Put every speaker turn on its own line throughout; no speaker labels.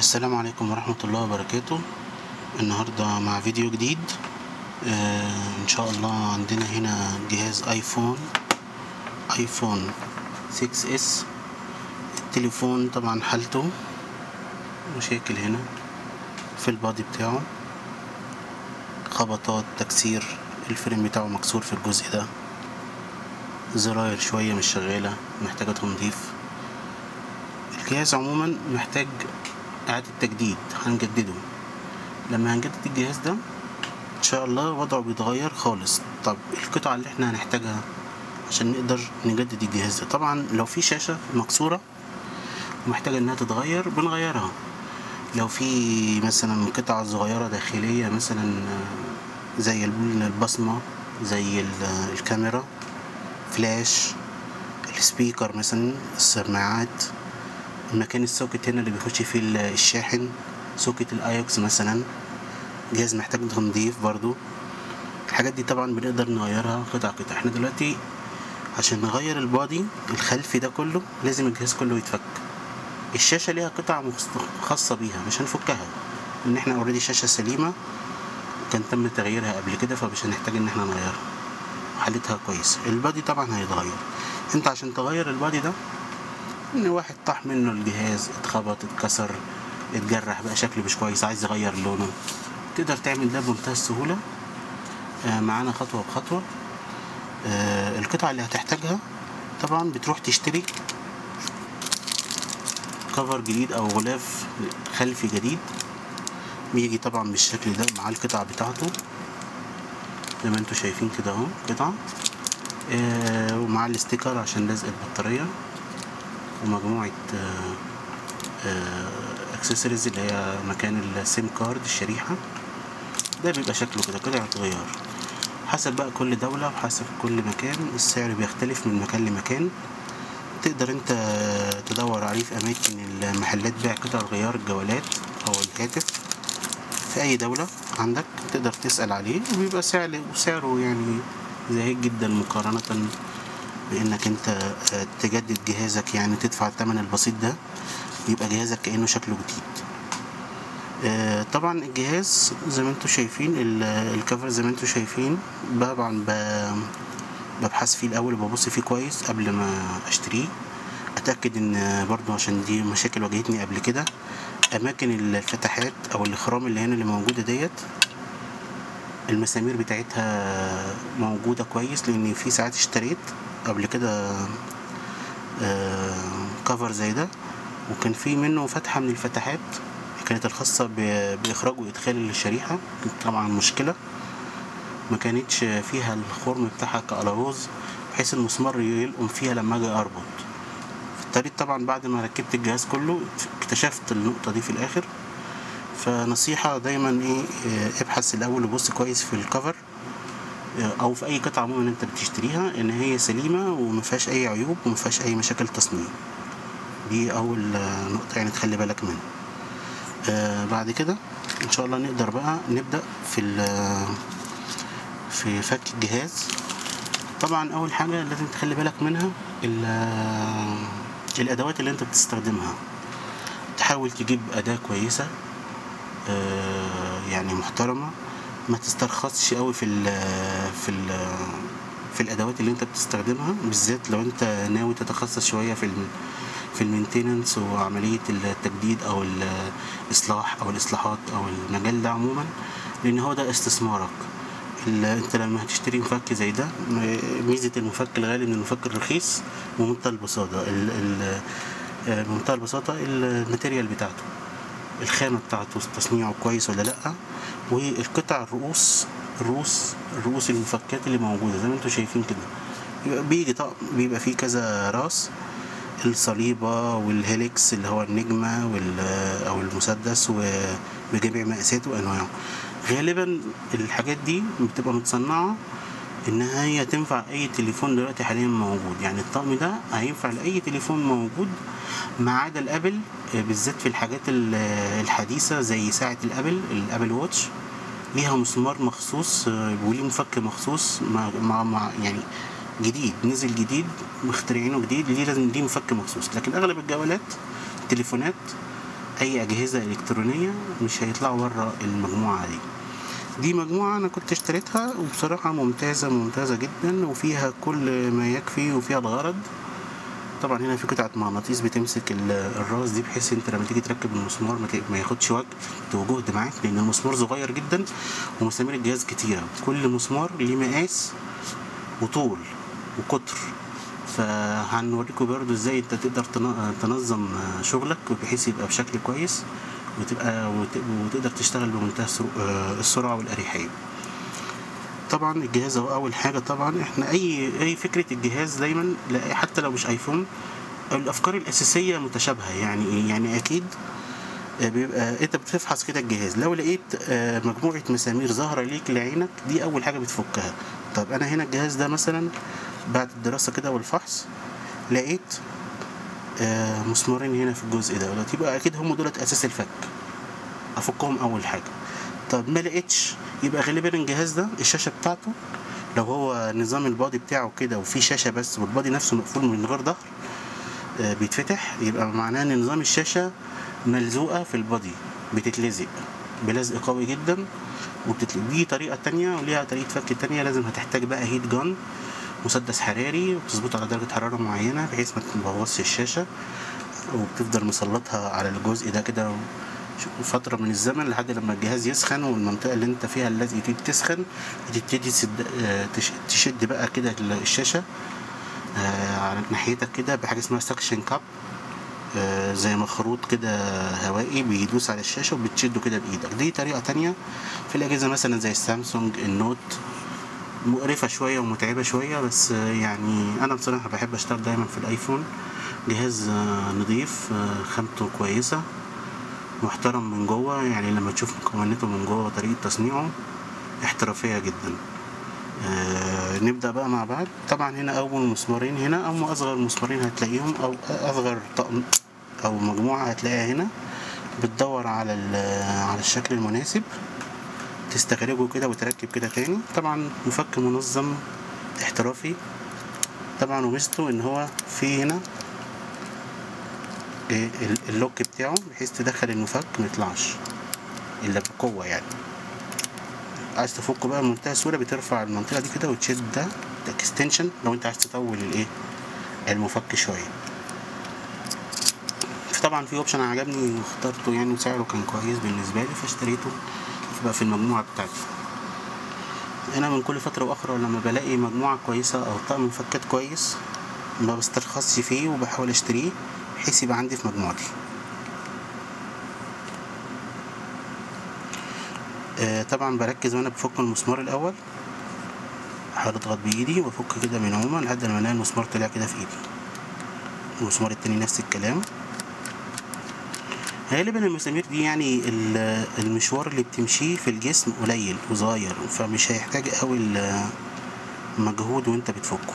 السلام عليكم ورحمة الله وبركاته النهاردة مع فيديو جديد آه ان شاء الله عندنا هنا جهاز ايفون ايفون 6 اس التليفون طبعا حالته مشاكل هنا في البادي بتاعه خبطات تكسير الفريم بتاعه مكسور في الجزء ده زراير شوية مش شغالة محتاجة تنظيف الجهاز عموما محتاج إعادة تجديد هنجدده لما هنجدد الجهاز ده إن شاء الله وضعه بيتغير خالص طب القطعة اللي احنا هنحتاجها عشان نقدر نجدد الجهاز ده طبعا لو في شاشة مكسورة ومحتاجة إنها تتغير بنغيرها لو في مثلا قطعة صغيرة داخلية مثلا زي البصمة زي الكاميرا فلاش السبيكر مثلا السماعات المكان السوكت هنا اللي بيخش فيه الشاحن سوكت الايوكس مثلا جهاز محتاج تنظيف برضو الحاجات دي طبعا بنقدر نغيرها قطع قطع احنا دلوقتي عشان نغير البادي الخلفي ده كله لازم الجهاز كله يتفك الشاشة ليها قطع خاصة بيها مش هنفكها ان احنا اوريدي شاشة سليمة كان تم تغييرها قبل كده فمش هنحتاج ان احنا نغيرها حالتها كويس البادي طبعا هيتغير انت عشان تغير البادي ده ان واحد طاح منه الجهاز اتخبط اتكسر اتجرح بقى شكله مش كويس عايز يغير لونه تقدر تعمل ده بمنتهى السهولة آه معانا خطوة بخطوة آه القطع اللي هتحتاجها طبعا بتروح تشتري كفر جديد او غلاف خلفي جديد بيجي طبعا بالشكل ده مع القطع بتاعته زي ما انتوا شايفين كده اهو قطعة آه ومع الاستيكر عشان لزق البطارية ومجموعة اكسسوارز اللي هي مكان السيم كارد الشريحة ده بيبقى شكله كده قطعة غيار حسب بقى كل دولة وحسب كل مكان السعر بيختلف من مكان لمكان تقدر انت تدور عليه في اماكن المحلات بيع قطع غيار الجوالات او الهاتف في اي دولة عندك تقدر تسأل عليه وبيبقى سعر وسعره يعني زهيد جدا مقارنة بانك انت تجدد جهازك يعني تدفع الثمن البسيط ده يبقى جهازك كأنه شكله جديد طبعا الجهاز زي ما انتم شايفين الكفر زي ما انتم شايفين طبعا ببحث فيه الاول وببص فيه كويس قبل ما اشتريه اتاكد ان برضو عشان دي مشاكل واجهتني قبل كده اماكن الفتحات او الاخرام اللي هنا اللي موجوده ديت المسامير بتاعتها موجوده كويس لان في ساعات اشتريت قبل كده كفر زي ده وكان في منه فتحة من الفتحات كانت الخاصة بإخراج وإدخال الشريحة طبعا مشكلة ما كانتش فيها الخرم بتاعها كألاروز بحيث المسمار يلقم فيها لما أجي أربط اضطريت طبعا بعد ما ركبت الجهاز كله اكتشفت النقطة دي في الآخر فنصيحة دايما ايه ابحث الأول وبص كويس في الكفر او في اي قطعه عموما انت بتشتريها ان هي سليمه وما فيهاش اي عيوب وما فيهاش اي مشاكل تصنيع دي اول نقطه يعني تخلي بالك منها آه بعد كده ان شاء الله نقدر بقى نبدا في في فك الجهاز طبعا اول حاجه لازم تخلي بالك منها الادوات اللي انت بتستخدمها تحاول تجيب اداه كويسه آه يعني محترمه ما تسترخصش قوي في ال في ال في الادوات اللي انت بتستخدمها بالذات لو انت ناوي تتخصص شويه في في المينتيننس وعمليه التجديد او الاصلاح او الاصلاحات او المجال ده عموما لان هو ده استثمارك انت لما هتشتري مفك زي ده ميزه المفك الغالي من المفك الرخيص بمنتهى البساطه بمنتهى البساطه الماتيريال بتاعته الخامه بتاعته تصنيعه كويس ولا لا والقطع الرؤوس الرؤوس الرؤوس المفكات اللي موجوده زي ما انتم شايفين كده بيجي طقم بيبقى فيه كذا راس الصليبة والهيليكس اللي هو النجمة أو المسدس وبجميع مقاساته وأنواعه غالبا الحاجات دي بتبقى متصنعة إنها هي تنفع أي تليفون دلوقتي حاليا موجود يعني الطقم ده هينفع لأي تليفون موجود ما عدا الأبل بالذات في الحاجات الحديثة زي ساعة الأبل الأبل واتش ليها مسمار مخصوص وليه مفك مخصوص مع, مع, مع يعني جديد نزل جديد مخترعينه جديد ليه لازم ليه مفك مخصوص لكن اغلب الجوالات التليفونات اي اجهزه الكترونيه مش هيطلعوا بره المجموعه دي دي مجموعة أنا كنت اشتريتها وبصراحة ممتازة ممتازة جدا وفيها كل ما يكفي وفيها الغرض طبعا هنا في قطعة مغناطيس بتمسك ال- الراس دي بحيث انت لما تيجي تركب المسمار ما ت- ما ياخدش وقت وجهد معاك لأن المسمار صغير جدا ومسامير الجهاز كتيرة كل مسمار ليه مقاس وطول وقطر فهنوريكم برضو ازاي انت تقدر تن- تنظم شغلك بحيث يبقى بشكل كويس وتبقى وت- وتقدر تشتغل بمنتهى السرو- آه، السرعة والأريحية طبعا الجهاز هو اول حاجه طبعا احنا اي اي فكره الجهاز دايما لا- حتى لو مش ايفون الافكار الاساسيه متشابهه يعني ايه يعني اكيد آه، بيبقى انت بتفحص كده الجهاز لو لقيت آه، مجموعه مسامير ظاهره ليك لعينك دي اول حاجه بتفكها طب انا هنا الجهاز ده مثلا بعد الدراسه كده والفحص لقيت آه، مسمارين هنا في الجزء ده دلوقتي يبقى اكيد هم دولت اساس الفك افكهم اول حاجه طب ما لقيتش يبقى غالبا الجهاز ده الشاشه بتاعته لو هو نظام البادي بتاعه كده وفي شاشه بس والبادي نفسه مقفول من غير ظهر آه، بيتفتح يبقى معناه ان نظام الشاشه ملزوقه في البادي بتتلزق بلزق قوي جدا وبتتلزق دي طريقه تانية وليها طريقه فك تانية لازم هتحتاج بقى هيت جان مسدس حراري وتظبطه على درجه حراره معينه بحيث ما تبوظش الشاشه وبتفضل مسلطها على الجزء ده كده فترة من الزمن لحد لما الجهاز يسخن والمنطقة اللي انت فيها اللزق تبتدي تسخن تبتدي تسد- آه، تش- تشد بقى كده الشاشة آه، على ناحيتك كده بحاجة اسمها سكشن كاب زي مخروط كده هوائي بيدوس على الشاشة وبتشده كده بإيدك دي طريقة تانية في الأجهزة مثلا زي السامسونج النوت مقرفة شوية ومتعبة شوية بس آه، يعني أنا بصراحة بحب أشتغل دايما في الآيفون جهاز آه، نضيف آه، خامته كويسة محترم من جوه يعني لما تشوف مكوناته من جوه وطريقة تصنيعه احترافية جدا آه نبدأ بقى مع بعض طبعا هنا أول مسمارين هنا أو أصغر مسمارين هتلاقيهم أو أصغر طقم أو مجموعة هتلاقيها هنا بتدور على ال- على الشكل المناسب تستخرجه كده وتركب كده تاني طبعا مفك منظم احترافي طبعا وميزته ان هو في هنا إيه ال- اللوك بتاعه بحيث تدخل المفك ما يطلعش الا بقوه يعني عايز تفكه بقى بمنتهى السهوله بترفع المنطقه دي كده وتشد ده اكستنشن لو انت عايز تطول الايه المفك شويه طبعا في اوبشن عجبني واخترته يعني وسعره كان كويس بالنسبه لي فاشتريته يبقى في المجموعه بتاعتي انا من كل فتره واخرى لما بلاقي مجموعه كويسه او طقم مفكات كويس ما بسترخصش فيه وبحاول اشتريه بحيث يبقى عندي في مجموعتي آه طبعا بركز وانا بفك المسمار الاول احاول اضغط بايدي وافك كده من عموما لحد ما الاقي المسمار طلع كده في ايدي المسمار التاني نفس الكلام غالبا المسامير دي يعني ال- المشوار اللي بتمشيه في الجسم قليل وصغير فمش هيحتاج قوي ال- مجهود وانت بتفكه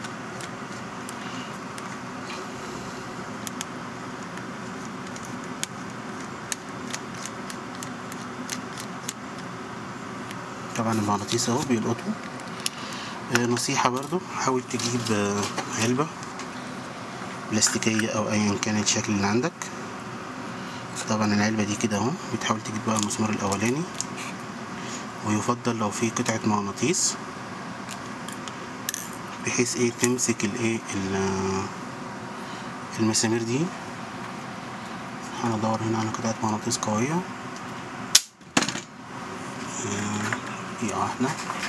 طبعا المغناطيس اهو بيلقطه آه، نصيحة برضو حاول تجيب آه، علبة بلاستيكية او ايا كان الشكل اللي عندك طبعا العلبة دي كده اهو بتحاول تجيب بقى المسمار الاولاني ويفضل لو في قطعة مغناطيس بحيث ايه تمسك الايه ال- المسامير دي هندور هنا على قطعة مغناطيس قوية آه، دقيقة واحدة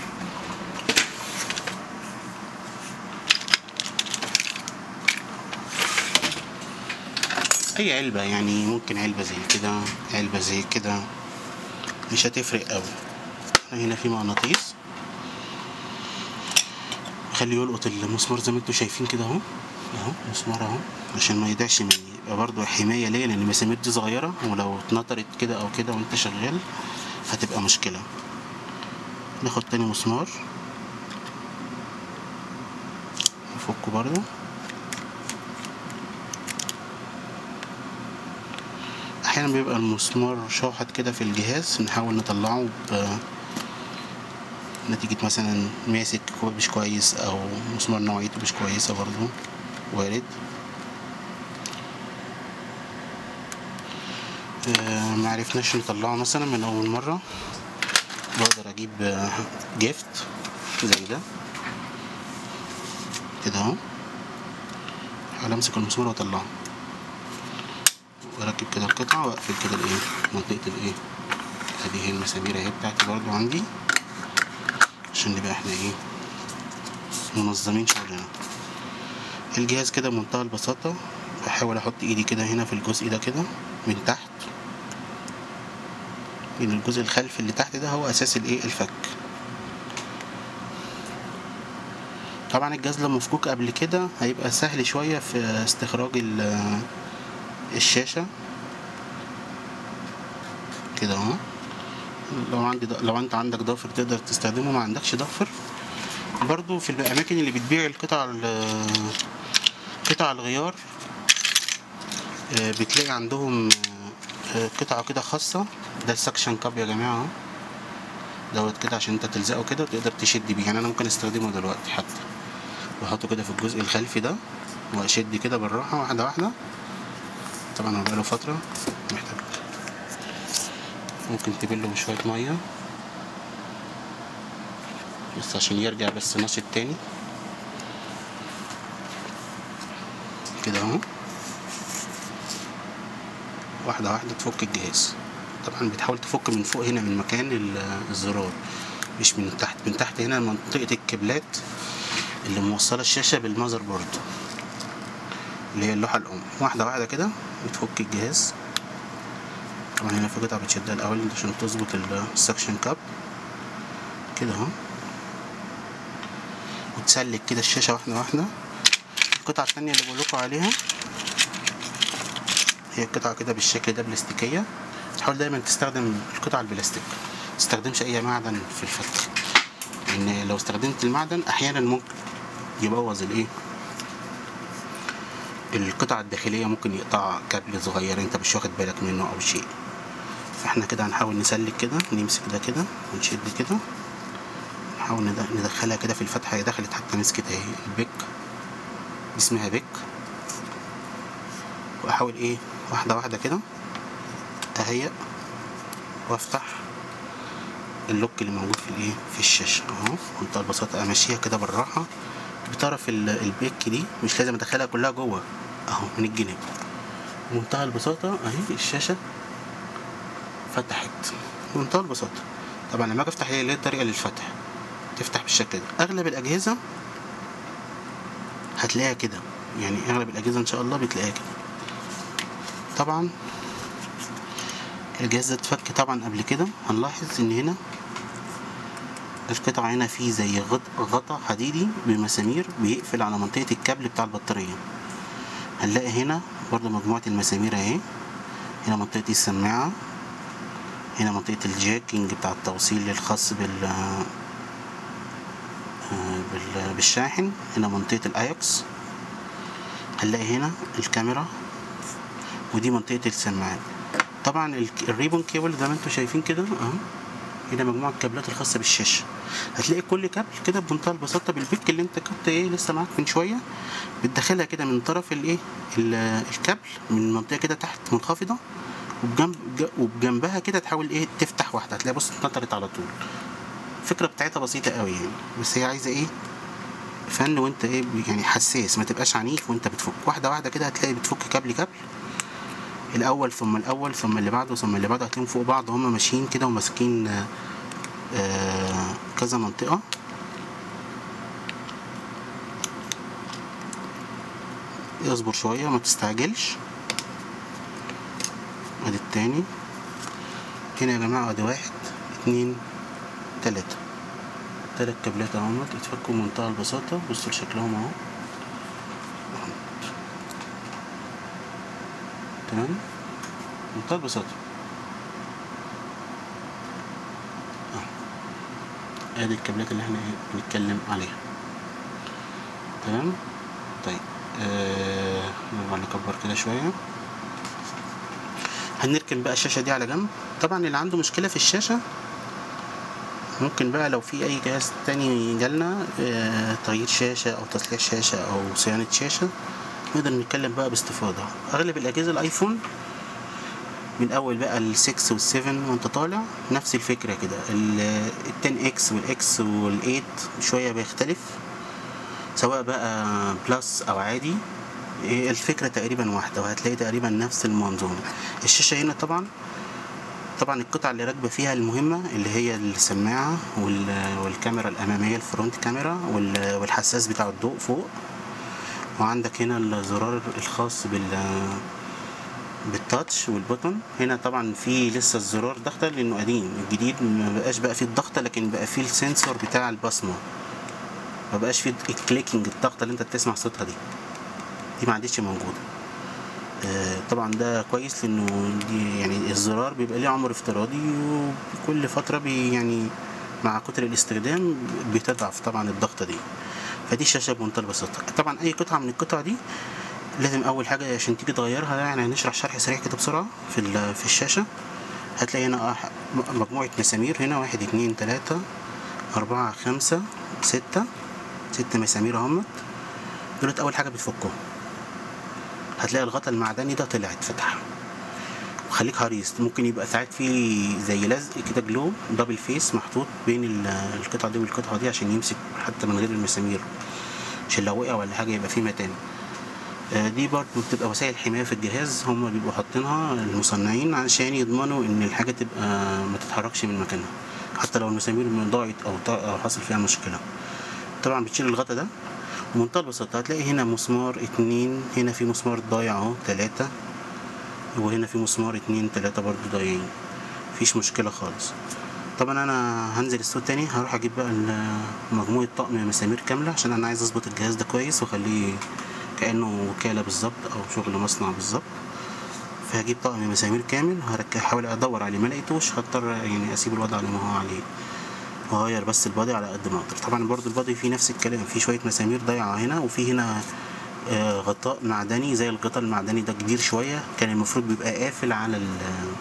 أي علبة يعني ممكن علبة زي كده علبة زي كده مش هتفرق أوي هنا في مغناطيس خليه يلقط المسمار زي ما انتوا شايفين كده اهو اهو مسمار اهو عشان ما يضيعش مني يبقى برضو حماية ليا لأن المسامير دي صغيرة ولو اتنطرت كده أو كده وانت شغال هتبقى مشكلة ناخد تاني مسمار نفكه برضو احيانا بيبقى المسمار شاحط كده في الجهاز نحاول نطلعه ب نتيجة مثلا ماسك كو- مش كويس او مسمار نوعيته مش كويسة برضو وارد آه، معرفناش نطلعه مثلا من اول مرة بقدر اجيب آه، جيفت زي ده كده اهو احاول امسك المسمار واطلعه واركب كده القطعة واقفل كده الايه منطقة الايه ادي هي المسامير اهي بتاعتي برضو عندي عشان نبقى احنا ايه منظمين شغلنا الجهاز كده بمنتهى البساطة بحاول احط ايدي كده هنا في الجزء ده كده من تحت من الجزء الخلفي اللي تحت ده هو اساس الايه الفك طبعا الجهاز لو مفكوك قبل كده هيبقى سهل شوية في استخراج ال- الشاشة كده اهو لو عندي لو انت عندك ضافر تقدر تستخدمه ما عندكش ضافر برضو في الاماكن اللي بتبيع القطع ال- قطع الغيار آه، بتلاقي عندهم آه، قطعة كده خاصة ده السكشن كاب يا جماعة اهو دوت كده عشان انت تلزقه كده وتقدر تشد بيه يعني انا ممكن استخدمه دلوقتي حتى بحطه كده في الجزء الخلفي ده واشد كده بالراحة واحدة واحدة طبعا هو بقاله فترة محتاج ممكن تبله بشوية مية بس عشان يرجع بس نشط تاني كده اهو واحدة واحدة تفك الجهاز طبعا بتحاول تفك من فوق هنا من مكان ال- الزرار مش من تحت من تحت هنا منطقة الكابلات اللي موصلة الشاشة بالمذر بورد اللي هي اللوحة الأم واحدة واحدة كده بتفك الجهاز طبعا هنا في قطعة بتشدها الأول عشان تظبط ال- السكشن كاب كده اهو وتسلك كده الشاشة واحدة واحدة القطعة التانية اللي بقولكوا عليها هي قطعة كده بالشكل ده بلاستيكية حاول دايما تستخدم القطع البلاستيك متستخدمش أي معدن في الفتح لأن لو استخدمت المعدن أحيانا ممكن يبوظ الإيه القطع الداخلية ممكن يقطع كابل صغير انت مش واخد بالك منه او شيء فاحنا كده هنحاول نسلك كده نمسك ده كده ونشد كده نحاول ند- ندخلها كده في الفتحة هي دخلت حتى مسكت اهي البيك دي اسمها بيك واحاول ايه واحدة واحدة كده اهيأ وافتح اللوك اللي موجود في الايه في الشاشة اهو بمنتهى البساطة امشيها كده بالراحة بطرف ال- البيك دي مش لازم ادخلها كلها جوه اهو من الجناب بمنتهى البساطة اهي الشاشة فتحت بمنتهى البساطة طبعا لما اجي افتح هي ليه طريقة للفتح تفتح بالشكل ده اغلب الاجهزة هتلاقيها كده يعني اغلب الاجهزة ان شاء الله بتلاقيها كده طبعا الجهاز ده اتفك طبعا قبل كده هنلاحظ ان هنا القطعة هنا فيه زي غط- غطا حديدي بمسامير بيقفل على منطقة الكابل بتاع البطارية هنلاقي هنا برضو مجموعة المسامير اهي هنا منطقة السماعة هنا منطقة الجاكينج بتاع التوصيل الخاص بال آه، بال- بالشاحن هنا منطقة الايوكس هنلاقي هنا الكاميرا ودي منطقة السماعات طبعا ال- الريبون كيبل زي ما انتم شايفين كده اهو هنا مجموعة الكابلات الخاصة بالشاشة هتلاقي كل كابل كده بمنتهى البساطة بالبيك اللي انت كنت ايه لسه معاك من شوية بتدخلها كده من طرف الايه ال- الكابل من منطقة كده تحت منخفضة وبجنب ج- وبجنبها كده تحاول ايه تفتح واحدة هتلاقي بص اتنطرت على طول الفكرة بتاعتها بسيطة قوي يعني بس هي عايزة ايه فن وانت ايه يعني حساس ما تبقاش عنيف وانت بتفك واحدة واحدة كده هتلاقي بتفك كابل كابل الاول ثم الاول ثم اللي بعده ثم اللي بعده هتلاقيهم فوق بعض وهم ماشيين كده وماسكين آه، آه، كذا منطقة اصبر شوية ما تستعجلش ادي التاني هنا يا جماعة ادي واحد اتنين تلاتة تلات كابلات اهمت اتفكوا بمنتهى البساطة بصوا لشكلهم اهو تمام بمنتهى البساطة اهو. ادي الكابلات اللي احنا ايه بنتكلم عليها تمام طيب آه نرجع نكبر كده شوية هنركن بقى الشاشة دي على جنب طبعا اللي عنده مشكلة في الشاشة ممكن بقى لو في اي جهاز تاني جالنا آه، تغيير شاشة او تصليح شاشة او صيانة شاشة نقدر نتكلم بقى باستفاضة اغلب الاجهزة الايفون من اول بقى ال 6 وال 7 وانت طالع نفس الفكره كده ال 10 اكس والاكس وال 8 شويه بيختلف سواء بقى بلس او عادي إيه الفكره تقريبا واحده وهتلاقي تقريبا نفس المنظومه الشاشه هنا طبعا طبعا القطعة اللي راكبة فيها المهمة اللي هي السماعة وال- والكاميرا الأمامية الفرونت كاميرا وال- والحساس بتاع الضوء فوق وعندك هنا الزرار الخاص بال بالتاتش والبوتون هنا طبعا في لسه الزرار ضغطة لأنه قديم الجديد ما بقاش بقى فيه الضغطة لكن بقى فيه السنسور بتاع البصمة ما بقاش فيه الكليكنج الضغطة اللي انت بتسمع صوتها دي دي ما عادتش موجودة آه، طبعا ده كويس لانه دي يعني الزرار بيبقى ليه عمر افتراضي وكل فتره بي يعني مع كتر الاستخدام بتضعف طبعا الضغطه دي فدي الشاشه بمنتهى البساطه طبعا اي قطعه من القطع دي لازم اول حاجه عشان تيجي تغيرها يعني هنشرح شرح سريع كده بسرعه في ال- في الشاشه هتلاقي هنا آه م- مجموعه مسامير هنا واحد اتنين تلاته اربعه خمسه سته ست مسامير اهمت دولت اول حاجه بتفكهم هتلاقي الغطا المعدني ده طلع اتفتح وخليك حريص ممكن يبقى ساعات في زي لزق كده جلو دبل فيس محطوط بين ال- القطعه دي والقطعه دي عشان يمسك حتى من غير المسامير عشان لو وقع ولا حاجه يبقى فيه متانه آه، دي برضه بتبقى وسائل حمايه في الجهاز هم بيبقوا حاطينها المصنعين عشان يضمنوا ان الحاجه تبقى ما تتحركش من مكانها حتى لو المسامير ضاعت او طا- او حصل فيها مشكله طبعا بتشيل الغطا ده بمنتهى البساطة هتلاقي هنا مسمار اتنين هنا في مسمار ضايع اهو تلاتة وهنا في مسمار اتنين تلاتة برضو ضايعين مفيش مشكلة خالص طبعا انا هنزل السوق تاني هروح اجيب بقى ال- مجموعة طقم مسامير كاملة عشان انا عايز اظبط الجهاز ده كويس واخليه كأنه وكالة بالظبط او شغل مصنع بالظبط فهجيب طقم مسامير كامل هرك- هحاول ادور عليه ما لقيتوش هضطر يعني اسيب الوضع على ما هو عليه واغير بس البادي على قد ما اقدر طبعا برضو البادي فيه نفس الكلام فيه شويه مسامير ضايعه هنا وفي هنا آه، غطاء معدني زي الغطاء المعدني ده كبير شويه كان المفروض بيبقى قافل على ال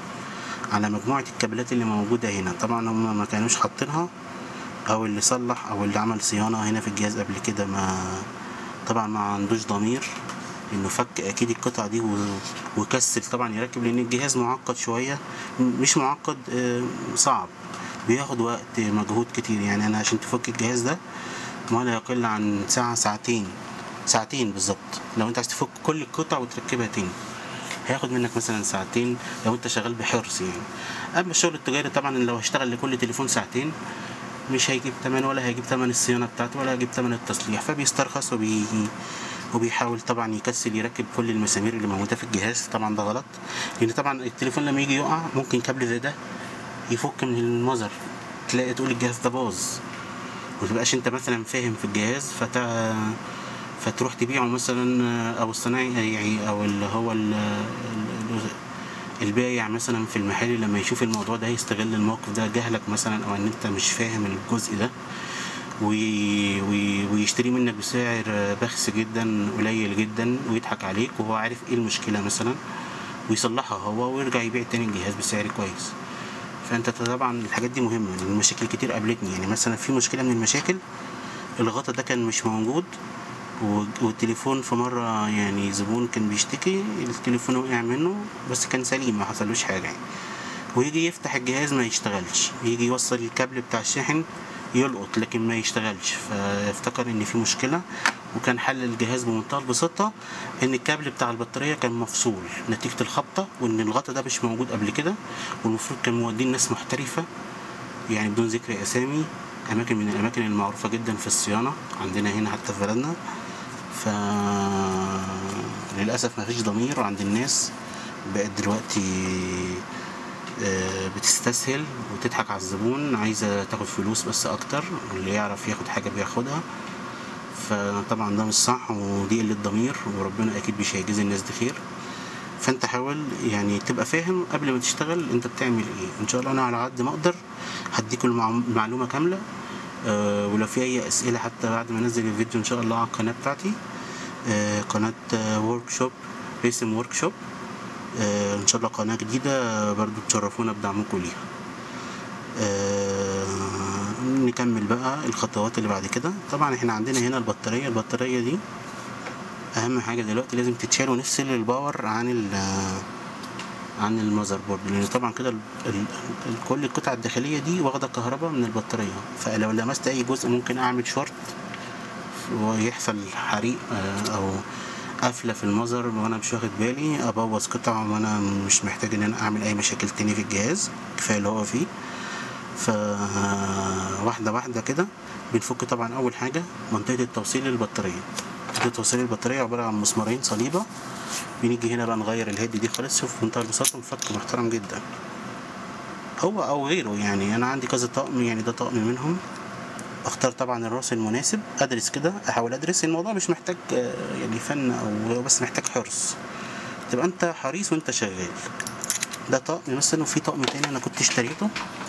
على مجموعه الكابلات اللي موجوده هنا طبعا هم ما كانوش حاطينها او اللي صلح او اللي عمل صيانه هنا في الجهاز قبل كده ما طبعا ما عندوش ضمير انه فك اكيد القطع دي و- وكسل طبعا يركب لان الجهاز معقد شويه م- مش معقد آه، صعب بياخد وقت مجهود كتير يعني انا عشان تفك الجهاز ده ما لا يقل عن ساعه ساعتين ساعتين بالظبط لو انت عايز تفك كل القطع وتركبها تاني هياخد منك مثلا ساعتين لو انت شغال بحرص يعني اما الشغل التجاري طبعا لو هشتغل لكل تليفون ساعتين مش هيجيب تمن ولا هيجيب تمن الصيانة بتاعته ولا هيجيب تمن التصليح فبيسترخص وبي وبيحاول طبعا يكسل يركب كل المسامير اللي موجودة في الجهاز طبعا ده غلط لأن طبعا التليفون لما يجي يقع ممكن كابل زي ده يفك من المذر تلاقي تقول الجهاز ده باظ ومتبقاش انت مثلا فاهم في الجهاز فت... فتروح تبيعه مثلا او الصنايعي او اللي هو ال... ال- البايع مثلا في المحل لما يشوف الموضوع ده يستغل الموقف ده جهلك مثلا او ان انت مش فاهم الجزء ده وي... وي... ويشتري منك بسعر بخس جدا قليل جدا ويضحك عليك وهو عارف ايه المشكله مثلا ويصلحها هو ويرجع يبيع تاني الجهاز بسعر كويس فانت طبعا الحاجات دي مهمه لان المشاكل كتير قابلتني يعني مثلا في مشكله من المشاكل الغطا ده كان مش موجود و- والتليفون في مرة يعني زبون كان بيشتكي التليفون وقع منه بس كان سليم ما حصلوش حاجة يعني ويجي يفتح الجهاز ما يشتغلش يجي يوصل الكابل بتاع الشاحن يلقط لكن ما يشتغلش فافتكر ان في مشكلة وكان حل الجهاز بمنتهى البساطة ان الكابل بتاع البطارية كان مفصول نتيجة الخبطة وان الغطا ده مش موجود قبل كده والمفروض كان مودين ناس محترفة يعني بدون ذكر اسامي اماكن من الاماكن المعروفة جدا في الصيانة عندنا هنا حتى في بلدنا ف للاسف ما فيش ضمير عند الناس بقت دلوقتي آه، بتستسهل وتضحك على الزبون عايزه تاخد فلوس بس اكتر واللي يعرف ياخد حاجه بياخدها فطبعا ده مش صح ودي قله ضمير وربنا اكيد مش هيجازي الناس دي خير فانت حاول يعني تبقى فاهم قبل ما تشتغل انت بتعمل ايه ان شاء الله انا على قد ما اقدر هديكم المعلومه المعلومة كامله آه، ولو في اي اسئله حتى بعد ما انزل الفيديو ان شاء الله على القناه بتاعتي آه، قناه ورك شوب ريسم ورك شوب ان شاء الله قناه جديده برضو تشرفونا بدعمكم ليها آه، نكمل بقى الخطوات اللي بعد كده طبعا احنا عندنا هنا البطاريه البطاريه دي اهم حاجه دلوقتي لازم تتشال ونفصل الباور عن ال عن المذر بورد لان طبعا كده ال- ال- ال- كل القطع الداخليه دي واخده كهرباء من البطاريه فلو لمست اي جزء ممكن اعمل شورت ويحصل حريق آه، او قفله في المذر وانا مش واخد بالي ابوظ قطع وانا مش محتاج ان انا اعمل اي مشاكل تاني في الجهاز كفايه اللي هو فيه ف واحده واحده كده بنفك طبعا اول حاجه منطقه التوصيل للبطاريه منطقه توصيل البطاريه عباره عن مسمارين صليبه بنيجي هنا بقى نغير الهيد دي خالص شوف منتهى البساطه مفك محترم جدا هو او غيره يعني انا عندي كذا طقم يعني ده طقم منهم اختار طبعا الراس المناسب ادرس كده احاول ادرس الموضوع مش محتاج آه، يعني فن او هو بس محتاج حرص تبقى انت حريص وانت شغال ده طقم مثلا وفي طقم تاني انا كنت اشتريته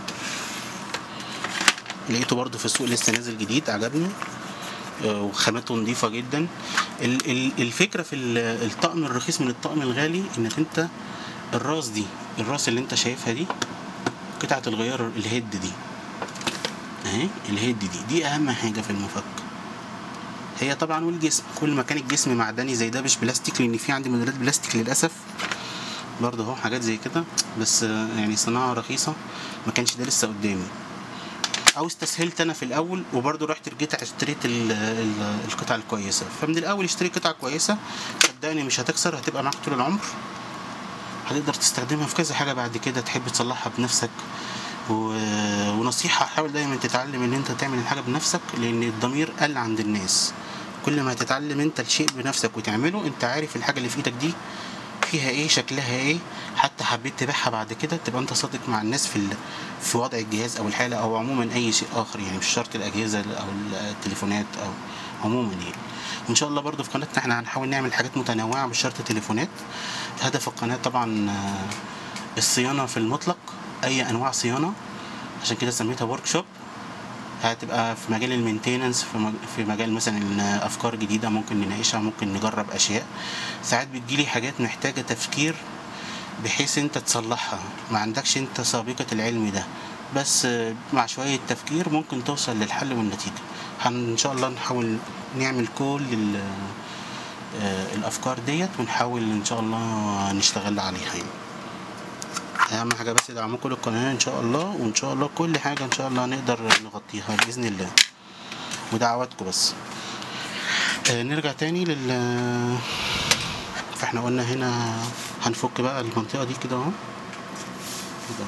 لقيته برضه في السوق لسه نازل جديد عجبني آه، وخامته نظيفة جدا ال- ال- الفكرة في ال- الطقم الرخيص من الطقم الغالي انك انت الراس دي الراس اللي انت شايفها دي قطعة الغيار الهيد دي اهي الهيد دي دي اهم حاجة في المفك هي طبعا والجسم كل ما كان الجسم معدني زي ده مش بلاستيك لان في عندي موديلات بلاستيك للاسف برضه اهو حاجات زي كده بس آه، يعني صناعة رخيصة ما كانش ده لسه قدامي او استسهلت انا في الاول وبرضه رحت رجعت اشتريت ال- ال- القطع الكويسه فمن الاول اشتري قطع كويسه صدقني مش هتكسر هتبقى معاك طول العمر هتقدر تستخدمها في كذا حاجه بعد كده تحب تصلحها بنفسك و... ونصيحه حاول دايما تتعلم ان انت تعمل الحاجه بنفسك لان الضمير قل عند الناس كل ما تتعلم انت الشيء بنفسك وتعمله انت عارف الحاجه اللي في ايدك دي فيها ايه شكلها ايه حتى حبيت تبيعها بعد كده تبقى انت صادق مع الناس في ال... في وضع الجهاز او الحاله او عموما اي شيء اخر يعني مش شرط الاجهزه او التليفونات او عموما يعني وان شاء الله برضو في قناتنا احنا هنحاول نعمل حاجات متنوعه مش شرط تليفونات هدف القناه طبعا آه، الصيانه في المطلق اي انواع صيانه عشان كده سميتها ورك شوب هتبقى في مجال المينتيننس في مج- في مجال مثلا افكار جديده ممكن نناقشها ممكن نجرب اشياء ساعات بتجيلي حاجات محتاجه تفكير بحيث انت تصلحها ما عندكش انت سابقه العلم ده بس آه، مع شويه تفكير ممكن توصل للحل والنتيجه هن ان شاء الله نحاول نعمل كل ال- آه، الافكار ديت ونحاول ان شاء الله نشتغل عليها يعني اهم حاجه بس دعمكم للقناه ان شاء الله وان شاء الله كل حاجه ان شاء الله نقدر نغطيها باذن الله ودعواتكم بس آه نرجع تاني لل فاحنا قلنا هنا هنفك بقى المنطقه دي كده اهو كده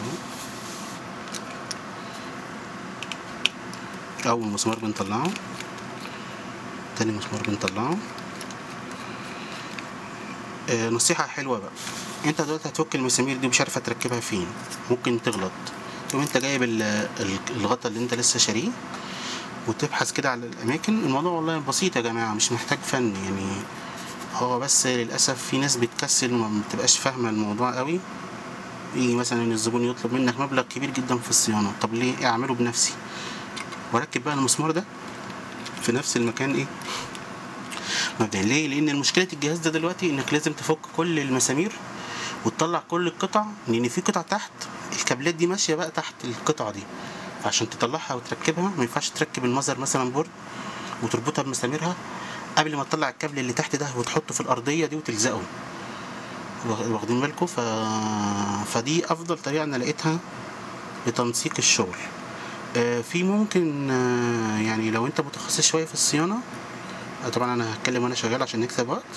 اهو اول مسمار بنطلعه تاني مسمار بنطلعه آه، نصيحة حلوة بقى انت دلوقتي هتفك المسامير دي ومش عارف هتركبها فين ممكن تغلط تقوم انت جايب ال- ال- الغطا اللي انت لسه شاريه وتبحث كده على الاماكن الموضوع والله بسيط يا جماعة مش محتاج فن يعني هو بس للاسف في ناس بتكسل وما بتبقاش فاهمة الموضوع قوي يجي مثلا إن الزبون يطلب منك مبلغ كبير جدا في الصيانة طب ليه اعمله بنفسي واركب بقى المسمار ده في نفس المكان ايه مبدئيا ليه؟ لأن مشكلة الجهاز ده دلوقتي إنك لازم تفك كل المسامير وتطلع كل القطع لأن في قطع تحت الكابلات دي ماشية بقى تحت القطع دي فعشان تطلعها وتركبها ما ينفعش تركب المذر مثلا بورد وتربطها بمساميرها قبل ما تطلع الكابل اللي تحت ده وتحطه في الأرضية دي وتلزقه واخ- واخدين بالكم ف... فدي أفضل طريقة أنا لقيتها لتنسيق الشغل آه، في ممكن آه، يعني لو انت متخصص شويه في الصيانه آه، طبعا انا هتكلم وانا شغال عشان نكسب وقت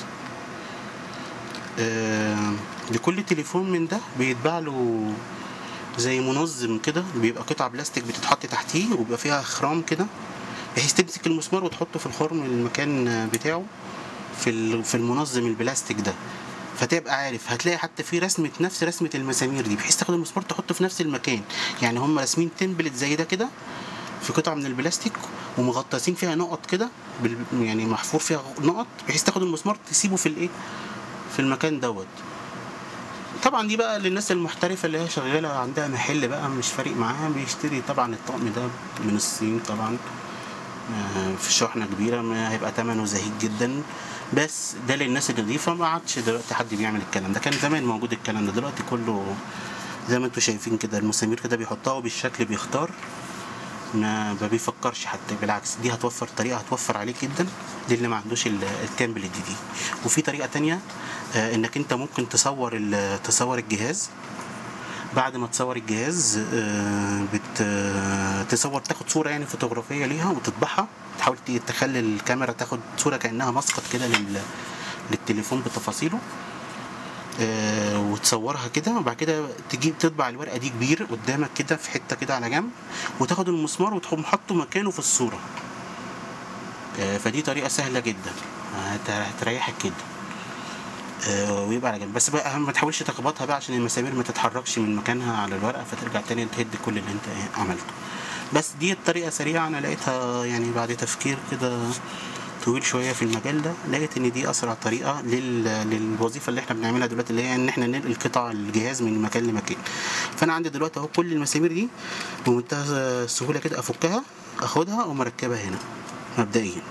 آه، لكل تليفون من ده بيتباع له زي منظم كده بيبقى قطع بلاستيك بتتحط تحتيه وبيبقى فيها خرام كده بحيث تمسك المسمار وتحطه في الخرم المكان بتاعه في ال- في المنظم البلاستيك ده فتبقى عارف هتلاقي حتى في رسمة نفس رسمة المسامير دي بحيث تاخد المسمار تحطه في نفس المكان يعني هم راسمين تمبلت زي ده كده في قطعة من البلاستيك ومغطسين فيها نقط كده بال- يعني محفور فيها نقط بحيث تاخد المسمار تسيبه في الايه في المكان دوت طبعا دي بقى للناس المحترفة اللي هي شغالة عندها محل بقى مش فارق معاها بيشتري طبعا الطقم ده من الصين طبعا آه، في شحنة كبيرة ما هيبقى تمنه زهيد جدا بس ده للناس النظيفة ما عادش دلوقتي حد بيعمل الكلام ده كان زمان موجود الكلام ده دلوقتي كله زي ما انتوا شايفين كده المسامير كده بيحطها وبالشكل بيختار ما ما بيفكرش حتى بالعكس دي هتوفر طريقه هتوفر عليك جدا للي ما عندوش ال- التمبلت دي, دي وفي طريقه تانية آه، انك انت ممكن تصور ال- تصور الجهاز بعد ما تصور الجهاز آه، بت آه، تصور تاخد صوره يعني فوتوغرافيه ليها وتطبعها تحاول ت- تخلي الكاميرا تاخد صوره كانها مسقط كده لل للتليفون بتفاصيله آه، وتصورها كده وبعد كده تجيب تطبع الورقه دي كبير قدامك كده في حته كده على جنب وتاخد المسمار وتقوم حاطه مكانه في الصوره آه، فدي طريقه سهله جدا هت- هتريحك جدا آه، ويبقى على جنب بس بقى أهم ما تحاولش تخبطها بقى عشان المسامير ما تتحركش من مكانها على الورقه فترجع تاني تهد كل اللي انت إيه عملته بس دي الطريقه سريعه انا لقيتها يعني بعد تفكير كده طويل شويه في المجال ده لقيت ان دي اسرع طريقه لل... للوظيفه اللي احنا بنعملها دلوقتي اللي هي ان احنا ننقل قطع الجهاز من مكان لمكان فانا عندي دلوقتي اهو كل المسامير دي بمنتهى السهوله كده افكها اخدها ومركبها هنا مبدئيا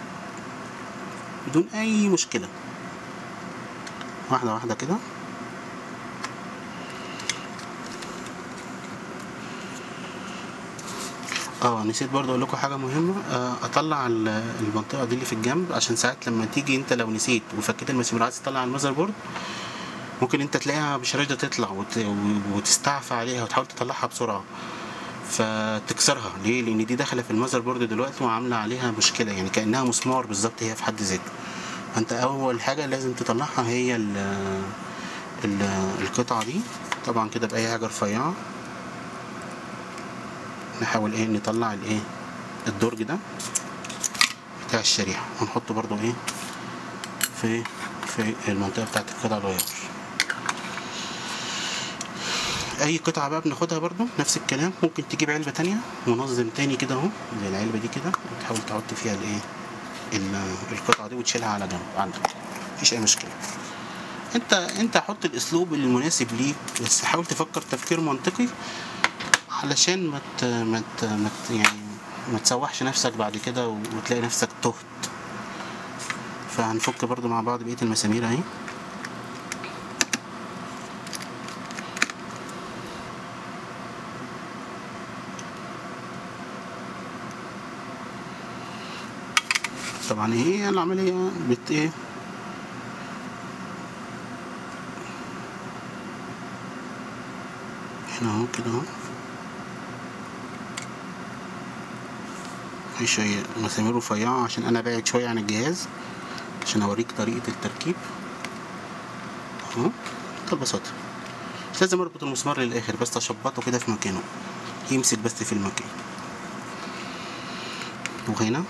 بدون اي مشكله واحده واحده كده اه نسيت برضه اقول لكم حاجه مهمه آه، اطلع ال- المنطقه دي اللي في الجنب عشان ساعات لما تيجي انت لو نسيت وفكيت المسامير عايز تطلع المذر بورد ممكن انت تلاقيها مش راضيه تطلع وت... وتستعفى عليها وتحاول تطلعها بسرعه فتكسرها ليه لان دي داخله في المذر بورد دلوقتي وعامله عليها مشكله يعني كانها مسمار بالظبط هي في حد ذاته فانت اول حاجه لازم تطلعها هي ال... ال... القطعه دي طبعا كده باي حاجه رفيعه نحاول ايه نطلع الايه الدرج ده بتاع الشريحه ونحطه برضو ايه في في المنطقه بتاعت القطع الغيار اي قطعه بقى بناخدها برضو نفس الكلام ممكن تجيب علبه تانية منظم تاني كده اهو زي العلبه دي كده وتحاول تحط فيها الايه ال- القطعه دي وتشيلها على جنب عندك مفيش اي مشكله انت انت حط الاسلوب المناسب ليك بس حاول تفكر تفكير منطقي علشان ما ت... ما ت... ما ت... يعني ما تسوحش نفسك بعد كده و- وتلاقي نفسك تهت فهنفك برضو مع بعض بقية المسامير اهي طبعا هي العملية بت ايه هنا اهو كده اهو في شوية مسامير رفيعة عشان أنا بعد شوية عن الجهاز عشان أوريك طريقة التركيب أهو بكل بساطة مش لازم أربط المسمار للآخر بس أشبطه كده في مكانه يمسك بس في المكان وهنا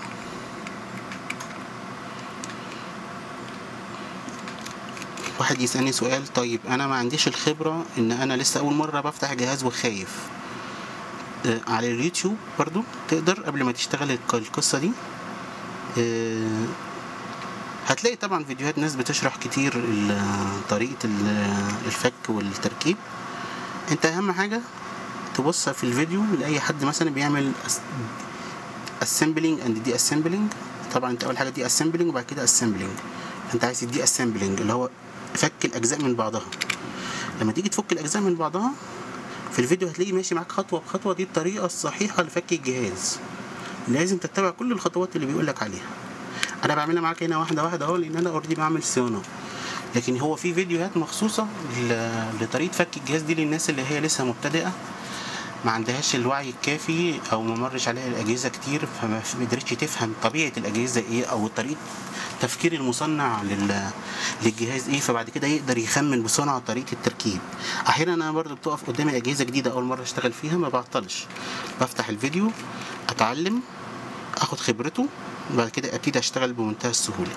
واحد يسألني سؤال طيب أنا ما عنديش الخبرة إن أنا لسه أول مرة بفتح جهاز وخايف آه، على اليوتيوب برضو تقدر قبل ما تشتغل الق- القصة دي آه، هتلاقي طبعا فيديوهات ناس بتشرح كتير ال- طريقة ال- الفك والتركيب انت اهم حاجة تبص في الفيديو لأي حد مثلا بيعمل assembling and دي assembling طبعا انت اول حاجة دي assembling وبعد كده assembling انت عايز دي assembling اللي هو فك الاجزاء من بعضها لما تيجي تفك الاجزاء من بعضها في الفيديو هتلاقيه ماشي معاك خطوه بخطوه دي الطريقه الصحيحه لفك الجهاز لازم تتبع كل الخطوات اللي بيقول لك عليها انا بعملها معاك هنا واحده واحده اهو لان انا اوريدي بعمل صيانه لكن هو في فيديوهات مخصوصه ل- لطريقه فك الجهاز دي للناس اللي هي لسه مبتدئه ما عندهاش الوعي الكافي او ما مرش عليها الاجهزه كتير فما قدرتش تفهم طبيعه الاجهزه ايه او طريقه تفكير المصنع لل... للجهاز ايه فبعد كده يقدر يخمن بسرعه طريقه التركيب احيانا انا برضو بتقف قدامي اجهزه جديده اول مره اشتغل فيها ما بعطلش بفتح الفيديو اتعلم اخد خبرته وبعد كده ابتدي اشتغل بمنتهى السهوله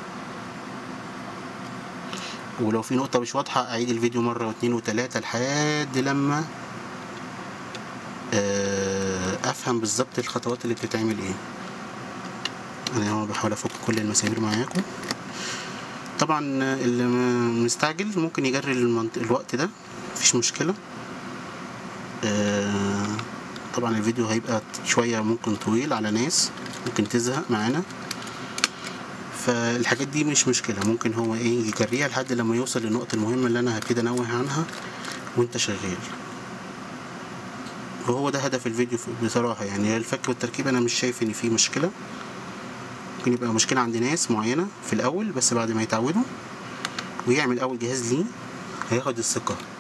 ولو في نقطة مش واضحة أعيد الفيديو مرة واتنين وتلاتة لحد لما آه، أفهم بالظبط الخطوات اللي بتتعمل إيه أنا هو بحاول أفك كل المسامير معاكم طبعا اللي م- مستعجل ممكن يجري المنط... الوقت ده مفيش مشكلة آه، طبعا الفيديو هيبقى شوية ممكن طويل على ناس ممكن تزهق معانا فالحاجات دي مش مشكلة ممكن هو ايه يجريها لحد لما يوصل للنقطة المهمة اللي انا هبتدي انوه عنها وانت شغال وهو ده هدف الفيديو ف- بصراحة يعني الفك والتركيب أنا مش شايف إن فيه مشكلة ممكن يبقى مشكلة عند ناس معينة في الأول بس بعد ما يتعودوا ويعمل أول جهاز ليه هياخد الثقة